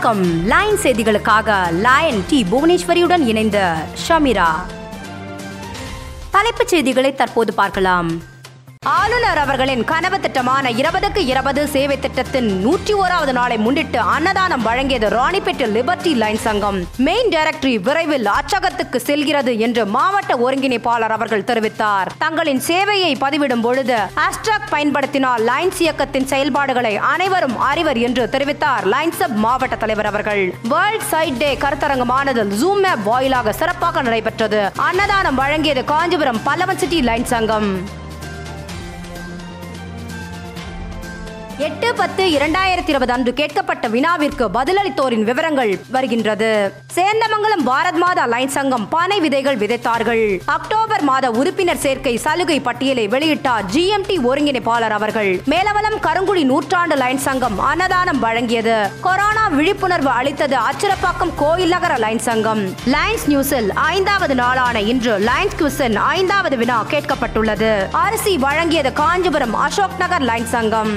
வணக்கம் லைன் செய்திகளுக்காக line D புவனேஸ்வரியுடன் இணைந்த ஷமிரா தலைப்புச் செய்திகளை தற்போது பார்க்கலாம் ஆளுநர் அவர்களின் கனவு திட்டமான இருபதுக்கு இருபது சேவை திட்டத்தின் நூற்றி ஓராவது நாளை முன்னிட்டு அன்னதானம் வழங்கியது ராணிப்பேட்டை லிபர்டி லைன் சங்கம் மெயின் டைரக்டரி விரைவில் அச்சகத்துக்கு செல்கிறது என்று மாவட்ட ஒருங்கிணைப்பாளர் அவர்கள் தெரிவித்தார் தங்களின் சேவையை பதிவிடும் பொழுது ஹேஷ்டாக் பயன்படுத்தினால் லைன்ஸ் இயக்கத்தின் செயல்பாடுகளை அனைவரும் அறிவர் என்று தெரிவித்தார் லைன்ஸ் அப் மாவட்ட தலைவர் அவர்கள் வேர்ல்ட் சைட் டே கருத்தரங்கமானது ஜூம் மேப் வாயிலாக சிறப்பாக நடைபெற்றது அன்னதானம் வழங்கியது காஞ்சிபுரம் பல்லவன் சிட்டி லைன் சங்கம் எட்டு பத்து இரண்டாயிரத்தி இருபது அன்று கேட்கப்பட்ட வினாவிற்கு பதிலளித்தோரின் விவரங்கள் வருகின்றது சேந்தமங்கலம் பாரத் மாதா லைன் சங்கம் பனை விதைகள் விதைத்தார்கள் அக்டோபர் மாத உறுப்பினர் சேர்க்கை சலுகை பட்டியலை வெளியிட்டார் ஜிஎம்டி ஒருங்கிணைப்பாளர் அவர்கள் மேலவலம் கருங்குடி நூற்றாண்டு லைன் சங்கம் அன்னதானம் வழங்கியது கொரோனா விழிப்புணர்வு அளித்தது அச்சிறப்பாக்கம் கோயில் நகர லைன் சங்கம் லைன்ஸ் நியூஸில் ஐந்தாவது நாளான இன்று லைன்ஸ் குவிஸின் ஐந்தாவது வினா கேட்கப்பட்டுள்ளது அரிசி வழங்கியது காஞ்சிபுரம் அசோக் நகர் லைன் சங்கம்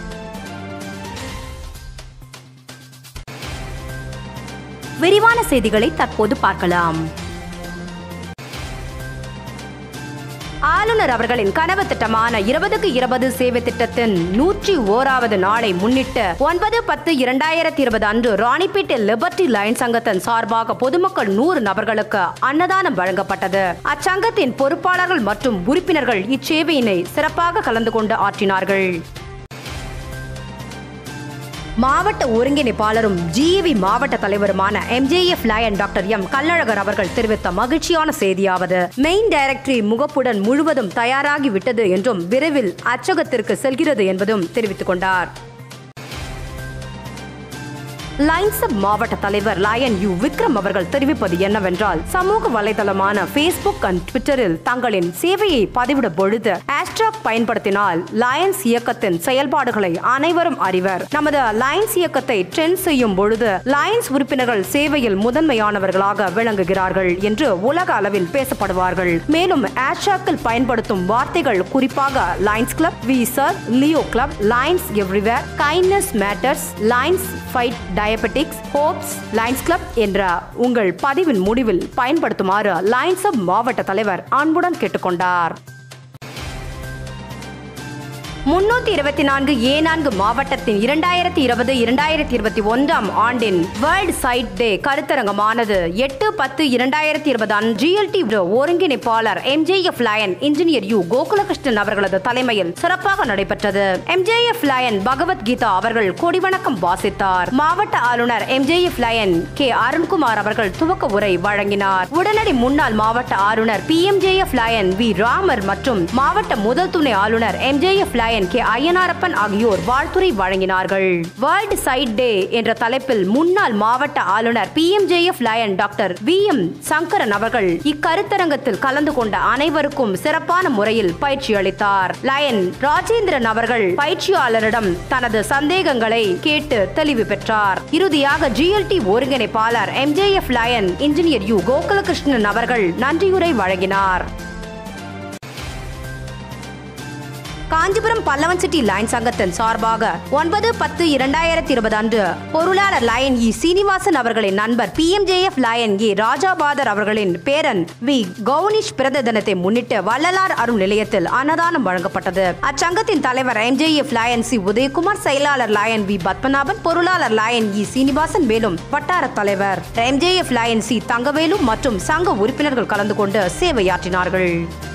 விரிவான செய்திகளை தற்போது பார்க்கலாம் ஆளுநர் அவர்களின் கனவு திட்டமான இருபதுக்கு இருபது சேவை திட்டத்தின் நூற்றி ஓராவது நாளை முன்னிட்டு ஒன்பது பத்து இரண்டாயிரத்தி இருபது அன்று ராணிப்பேட்டை லிபர்டி லைன் சங்கத்தின் சார்பாக பொதுமக்கள் நூறு நபர்களுக்கு அன்னதானம் வழங்கப்பட்டது அச்சங்கத்தின் பொறுப்பாளர்கள் மற்றும் உறுப்பினர்கள் இச்சேவையினை சிறப்பாக கலந்து கொண்டு ஆற்றினார்கள் மாவட்ட ஒருங்கிணைப்பாளரும் ஜிஏவி மாவட்ட தலைவருமான MJF Lion doctor M Kallalagar அவர்கள் தெரிவித்த மகிழ்ச்சியான செய்தியாவது மெயின் டைரக்டரி முகப்புடன் முழுவதும் தயாராகி விட்டது என்றும் விரைவில் அச்சகத்திற்கு செல்கிறது என்பதும் தெரிவித்துக் கொண்டார் லைன்ஸ் அப் மாவட்ட தலைவர் லயன் யு விக்ரம் அவர்கள் தெரிவிப்பது என்னவென்றால் சமூக வலைதளமான ஃபேஸ்புக் அண்ட் ட்விட்டரில் தங்களின் சேவையை பதிவிட பொழுது ஹேஷ்டாக் பயன்படுத்தினால் லயன்ஸ் இயக்கத்தின் செயல்பாடுகளை அனைவரும் அறிவர் நமது லயன்ஸ் இயக்கத்தை ட்ரெண்ட் செய்யும் பொழுது லயன்ஸ் உறுப்பினர்கள் சேவையில் முதன்மையானவர்களாக விளங்குகிறார்கள் என்று உலக அளவில் பேசப்படுவார்கள் மேலும் ஹேஷ்டாக்கில் பயன்படுத்தும் வார்த்தைகள் குறிப்பாக Lions club we serve Leo club Lions everywhere kindness matters Lions fight diabetics hopes Lions club என்ற உங்கள் பதிவின் முடிவில் பயன்படுத்துமாறு லைன்ஸ் அப் மாவட்ட தலைவர் அன்புடன் கேட்டுக்கொண்டார் முன்னூத்தி இருபத்தி நான்கு ஏ நான்கு மாவட்டத்தின் இரண்டாயிரத்தி இருபது இரண்டாயிரத்தி இருபத்தி ஒன்றாம் ஆண்டின் வேர்ல்ட் சைட் டே கருத்தரங்கமானது எட்டு பத்து இரண்டாயிரத்தி இருபது அன்று ஜிஎல்டி ஒருங்கிணைப்பாளர் MJF Lion engineer U Gokulakrishnan அவர்களது தலைமையில் சிறப்பாக நடைபெற்றது எம்ஜேஎஃப் லயன் பகவத்கீதா அவர்கள் கொடிவணக்கம் வாசித்தார் மாவட்ட ஆளுநர் எம்ஜேஎஃப் லயன் கே அருண்குமார் அவர்கள் துவக்க உரை வழங்கினார் உடனடி முன்னாள் மாவட்ட ஆளுநர் P MJF Lion V Ramar மற்றும் மாவட்ட முதல் துணை ஆளுநர் எம்ஜேஎஃப் லயன் கே ஐயனாரப்பன் ஆகியோர் வாழ்த்துரை வழங்கினார்கள் வேர்ல்ட் சைட் டே என்ற தலைப்பில் முன்னாள் மாவட்ட ஆளுநர் P M JF Lion doctor V M Sankaran அவர்கள் இக்கருத்தரங்கத்தில் கலந்து கொண்ட அனைவருக்கும் சிறப்பான முறையில் பயிற்சி அளித்தார் லயன் ராஜேந்திரன் அவர்கள் பயிற்சியாளரிடம் தனது சந்தேகங்களை கேட்டு தெளிவு பெற்றார் இறுதியாக ஜிஎல்டி ஒருங்கிணைப்பாளர் MJF Lion engineer U Gokulakrishnan அவர்கள் நன்றியுரை வழங்கினார் காஞ்சிபுரம் பல்லவன் சிட்டி லைன் சங்கத்தின் சார்பாக ஒன்பது பத்து இரண்டாயிரத்தி இருபது அன்று பொருளாளர் லயன் இ சீனிவாசன் அவர்களின் நண்பர் P M JF Lion A Rajabathar அவர்களின் பேரன் வி கவுனிஷ் பிறந்த தினத்தை முன்னிட்டு வள்ளலார் அருள் நிலையத்தில் அன்னதானம் வழங்கப்பட்டது அச்சங்கத்தின் தலைவர் M JF Lion C Udhayakumar செயலாளர் லயன் வி பத்மநாபன் பொருளாளர் லயன் இ சீனிவாசன் மேலும் வட்டார தலைவர் M JF Lion C Thangavelu மற்றும் சங்க உறுப்பினர்கள் கலந்து கொண்டு சேவையாற்றினார்கள்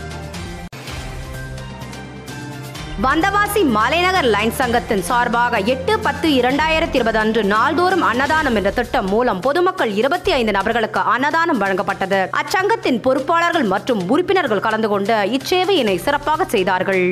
வந்தவாசி மலைநகர் லைன் சங்கத்தின் சார்பாக எட்டு பத்து இரண்டாயிரத்தி இருபது அன்று நாள்தோறும் அன்னதானம் என்ற திட்டம் மூலம் பொதுமக்கள் இருபத்தி ஐந்து நபர்களுக்கு அன்னதானம் வழங்கப்பட்டது அச்சங்கத்தின் பொறுப்பாளர்கள் மற்றும் உறுப்பினர்கள் கலந்து கொண்டு இச்சேவையினை சிறப்பாக செய்தார்கள்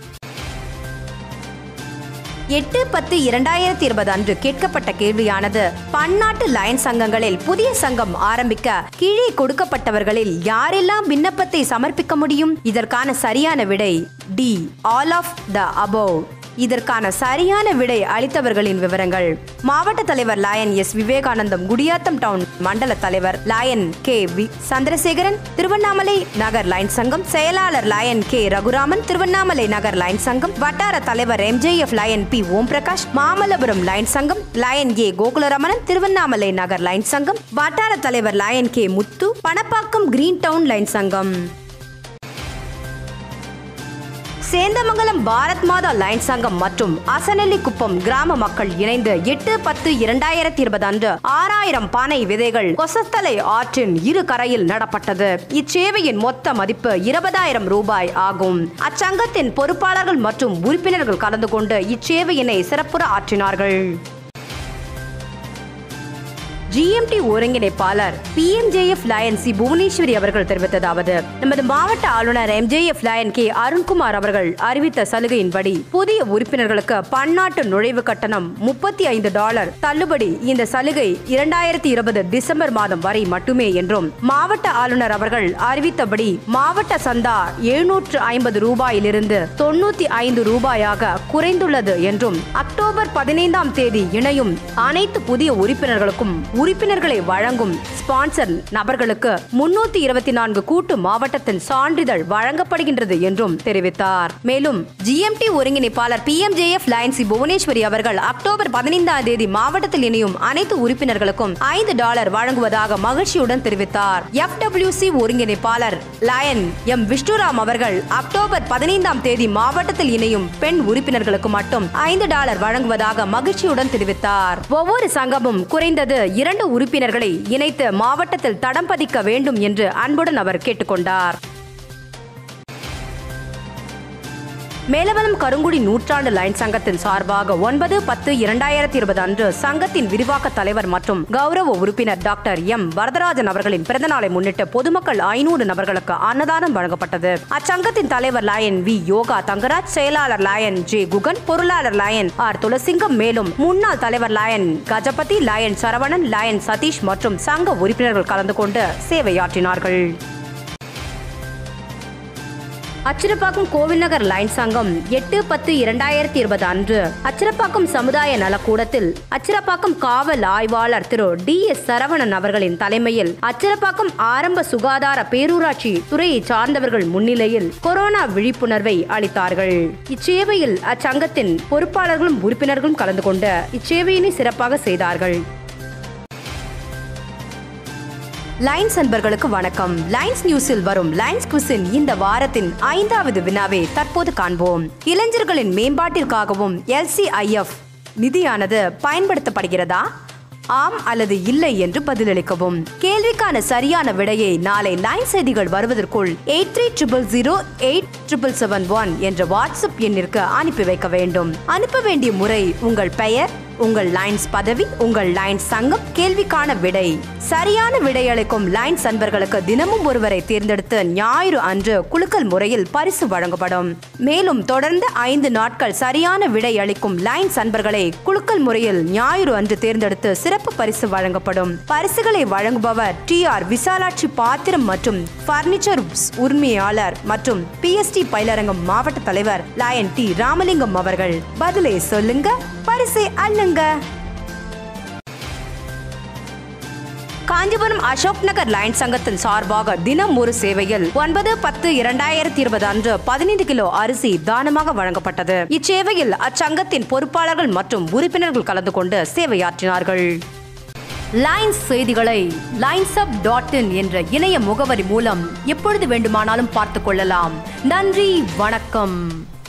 எட்டு பத்து இரண்டாயிரத்தி இருபது அன்று கேட்கப்பட்ட கேள்வியானது பன்னாட்டு லயன் சங்கங்களில் புதிய சங்கம் ஆரம்பிக்க கீழே கொடுக்கப்பட்டவர்களில் யாரெல்லாம் விண்ணப்பத்தை சமர்ப்பிக்க முடியும் இதற்கான சரியான விடை D all of the above இதற்கான சரியான விடை அளித்தவர்களின் விவரங்கள் மாவட்ட தலைவர் Lion S Vivekanandam Gudiyatham town மண்டல தலைவர் Lion K V Chandrasekaran Tiruvannamalai நகர் லைன் சங்கம் செயலாளர் லயன் கே ரகுராமன் திருவண்ணாமலை நகர் லைன் சங்கம் வட்டார தலைவர் MJF Lion P Om Prakash Mamallapuram Lions சங்கம் லயன் ஏ கோகுலரமணன் திருவண்ணாமலை நகர் லைன் சங்கம் வட்டார தலைவர் Lion K Muthu Panapakkam green town Lions சங்கம் சேந்தமங்கலம் பாரத் மாதா லைன் சங்கம் மற்றும் அசனெல்லிக்குப்பம் கிராம மக்கள் இணைந்து எட்டு பத்து இரண்டாயிரத்தி இருபது அன்று ஆறாயிரம் பானை விதைகள் கொசத்தலை ஆற்றின் இரு கரையில் நடப்பட்டது இச்சேவையின் மொத்த மதிப்பு இருபதாயிரம் ரூபாய் ஆகும் அச்சங்கத்தின் பொறுப்பாளர்கள் மற்றும் உறுப்பினர்கள் கலந்து கொண்டு இச்சேவையினை சிறப்புற ஆற்றினார்கள் ஜிஎம்டி ஒருங்கிணைப்பாளர் பிஎம்ஜேஎஃப் லயன் சி புவனேஸ்வரி அவர்கள் தெரிவித்ததாவது நமது மாவட்ட ஆளுநர் எம்ஜேஎஃப் லயன் கே அருண்குமார் அவர்கள் அறிவித்த சலுகையின்படி புதிய உறுப்பினர்களுக்கு பன்னாட்டு நுழைவு கட்டணம் முப்பத்தி ஐந்து டாலர் தள்ளுபடி இந்த சலுகை இரண்டாயிரத்தி இருபது டிசம்பர் மாதம் வரை மட்டுமே என்றும் மாவட்ட ஆளுநர் அவர்கள் அறிவித்தபடி மாவட்ட சந்தா எழுநூற்று ஐம்பது ரூபாயிலிருந்து தொண்ணூத்தி ஐந்து ரூபாயாக குறைந்துள்ளது என்றும் அக்டோபர் பதினைந்தாம் தேதி இணையும் அனைத்து புதிய உறுப்பினர்களுக்கும் உறுப்பினர்களை வழங்கும் ஸ்பான்சர் நபர்களுக்கு முன்னூத்தி இருபத்தி நான்கு கூட்டு மாவட்டத்தின் சான்றிதழ் வழங்கப்படுகின்றது என்றும் தெரிவித்தார் மேலும் ஜிஎம்டி ஒருங்கிணைப்பாளர் P M J F Lion C Bhuvaneswari அவர்கள் அக்டோபர் பதினைந்தாம் தேதி மாவட்டத்தில் இணையும் அனைத்து உறுப்பினர்களுக்கும் ஐந்து டாலர் வழங்குவதாக மகிழ்ச்சியுடன் தெரிவித்தார் எஃப் ஒருங்கிணைப்பாளர் லயன் எம் விஷ்ணுராம் அவர்கள் அக்டோபர் பதினைந்தாம் தேதி மாவட்டத்தில் இணையும் பெண் உறுப்பினர்களுக்கு மட்டும் ஐந்து டாலர் வழங்குவதாக மகிழ்ச்சியுடன் தெரிவித்தார் ஒவ்வொரு சங்கமும் குறைந்தது இரண்டு உறுப்பினர்களை இணைத்து மாவட்டத்தில் தடம் பதிக்க வேண்டும் என்று அன்புடன் அவர் கேட்டுக்கொண்டார் மேலவலம் கருங்குடி நூற்றாண்டு லைன் சங்கத்தின் சார்பாக ஒன்பது பத்து இரண்டாயிரத்தி இருபது அன்று சங்கத்தின் விரிவாக்க தலைவர் மற்றும் கௌரவ உறுப்பினர் டாக்டர் எம் வரதராஜன் அவர்களின் பிறந்தநாளை முன்னிட்டு பொதுமக்கள் ஐநூறு நபர்களுக்கு அன்னதானம் வழங்கப்பட்டது அச்சங்கத்தின் தலைவர் லயன் வி யோகா தங்கராஜ் செயலாளர் லயன் ஜே குகன் பொருளாளர் லயன் ஆர் துளசிங்கம் மேலும் முன்னாள் தலைவர் Lion Gajapathi Lion Saravanan Lion Sathish மற்றும் சங்க உறுப்பினர்கள் கலந்து கொண்டு சேவையாற்றினார்கள் அச்சிரப்பாக்கம் கோவில் நகர் லைன் சங்கம் எட்டு பத்து இரண்டாயிரத்தி இருபது அன்று அச்சிரப்பாக்கம் சமுதாய நலக்கூடத்தில் அச்சிரப்பாக்கம் காவல் ஆய்வாளர் திரு டி எஸ் சரவணன் அவர்களின் தலைமையில் அச்சிரப்பாக்கம் ஆரம்ப சுகாதார பேரூராட்சி துறையை சார்ந்தவர்கள் முன்னிலையில் கொரோனா விழிப்புணர்வை அளித்தார்கள் இச்சேவையில் அச்சங்கத்தின் பொறுப்பாளர்களும் உறுப்பினர்களும் கலந்து கொண்டு இச்சேவையினை சிறப்பாக செய்தார்கள் லைன்ஸ் அன்பர்களுக்கு வணக்கம் லைன்ஸ் நியூஸில் வரும் லைன்ஸ் குவிஸின் இந்த வாரத்தின் ஐந்தாவது வினாவை தற்போது காண்போம் இளைஞர்களின் மேம்பாட்டிற்காகவும் எல்சிஐஎஃப் நிதியானது பயன்படுத்தப்படுகிறதா ஆம் அல்லது இல்லை என்று பதிலளிக்கவும் கேள்விக்கான சரியான விடையை நாளை லைன் செய்திகள் வருவதற்குள் eight three triple zero eight triple seven one என்ற வாட்ஸ்அப் எண்ணிற்கு அனுப்பி வைக்க வேண்டும் அனுப்ப வேண்டிய முறை உங்கள் பெயர் உங்கள் லைன்ஸ் பதவி உங்கள் லைன்ஸ் சங்கம் கேள்விக்கான விடை சரியான விடை அளிக்கும் லைன்ஸ் அன்பர்களுக்கு தினமும் ஒருவரை தேர்ந்தெடுத்து ஞாயிறு அன்று குலுக்கல் முறையில் பரிசு வழங்கப்படும் மேலும் தொடர்ந்து ஐந்து நாட்கள் சரியான விடை அளிக்கும் லைன்ஸ் அன்பர்களை குலுக்கல் முறையில் ஞாயிறு அன்று தேர்ந்தெடுத்து சிறப்பு பரிசு வழங்கப்படும் பரிசுகளை வழங்குபவர் டி ஆர் விசாலாட்சி பாத்திரம் மற்றும் பர்னிச்சர் உரிமையாளர் மற்றும் பிஎஸ்டி பயிலரங்கம் மாவட்ட தலைவர் லயன் டி ராமலிங்கம் அவர்கள் பதிலை சொல்லுங்க பரிசை அள்ளுங்க காஞ்சிபுரம் அசோக் நகர் லைன் சங்கத்தின் சார்பாக தினம் ஒரு சேவையில் ஒன்பது பத்து இரண்டாயிரத்தி இருபது அன்று பதினைந்து கிலோ அரிசி தானமாக வழங்கப்பட்டது இச்சேவையில் அச்சங்கத்தின் பொறுப்பாளர்கள் மற்றும் உறுப்பினர்கள் கலந்து கொண்டு சேவையாற்றினார்கள் லைன்ஸ் செய்திகளை லைன்ஸ் அப் டாட் இன் என்ற இணைய முகவரி மூலம் எப்பொழுது வேண்டுமானாலும் பார்த்துக் கொள்ளலாம் நன்றி வணக்கம்